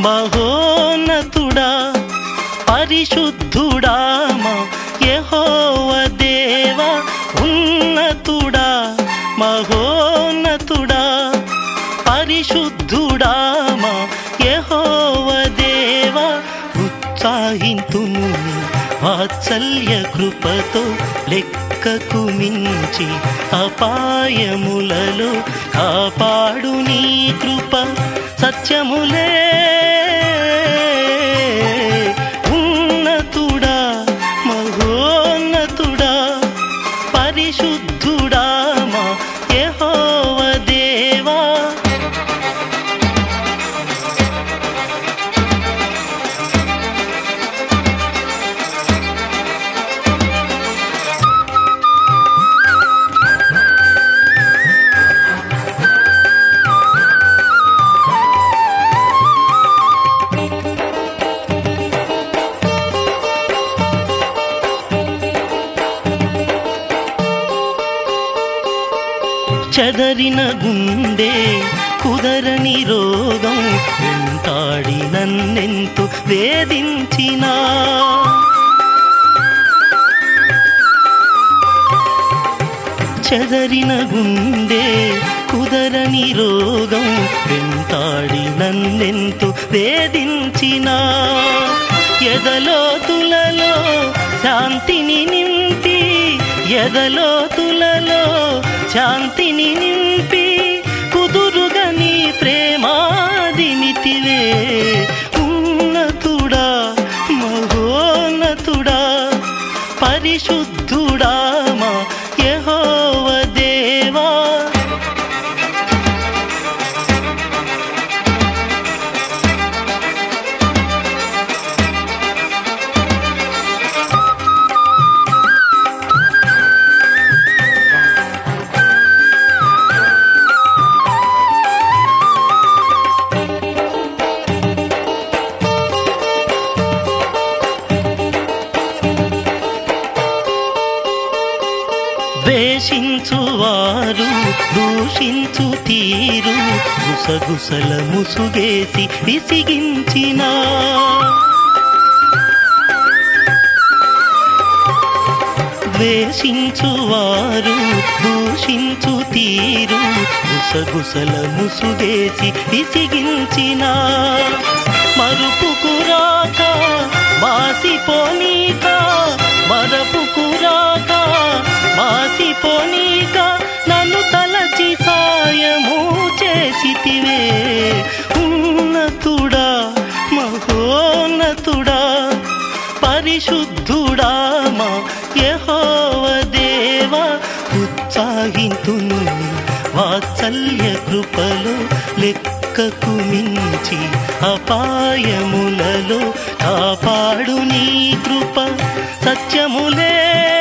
మహోన్నతుడా పరిశుద్ధుడా మా యెహోవ దేవా ఉన్నతుడా మహోన్నతుడా పరిశుద్ధుడా మా యెహోవ దేవా ఉత్సాహింతును నీ వాత్సల్య కృపతో లెక్కకు మించి అపాయములలో కాపాడు నీ కృప సత్యములే ఉన్నతుడా మహోన్నతుడా పరిశుద్ధుడా మా యెహోవ దేవా చెదరిన గుండె కుదరని రోగం వెంటాడి నన్నెంతో వేధించినా చెదరిన గుండె కుదరని రోగం వెంటాడి నన్నెంతో వేధించినా ఎదలోతులలో శాంతిని నింపి ఎదలోతులలో శాంతిని నింపి కుదురుగా నీ ప్రేమాదినితివే ఉన్నతుడా మహోన్నతుడా పరిశుద్ధుడా మా యెహోవ దేవా ద్వేషించువారు దూషించు తీరు గుసగుసల ముసుగేసి విసిగించిన ద్వేషించువారు దూషించు తీరు గుసగుసల ముసుగేసి విసిగించిన మరుపుకురాక మాసిపోనీక మరపుకురాక మాసిపోనీక నన్ను తలచి సాయము చేసితివే ఉన్నతుడా మహోన్నతుడా పరిశుద్ధుడా మా యెహోవ దేవా ఉత్సాహింతును నీ వాత్సల్య కృపలో లెక్కకు మించి అపాయములలో కాపాడు నీ కృప సత్యములే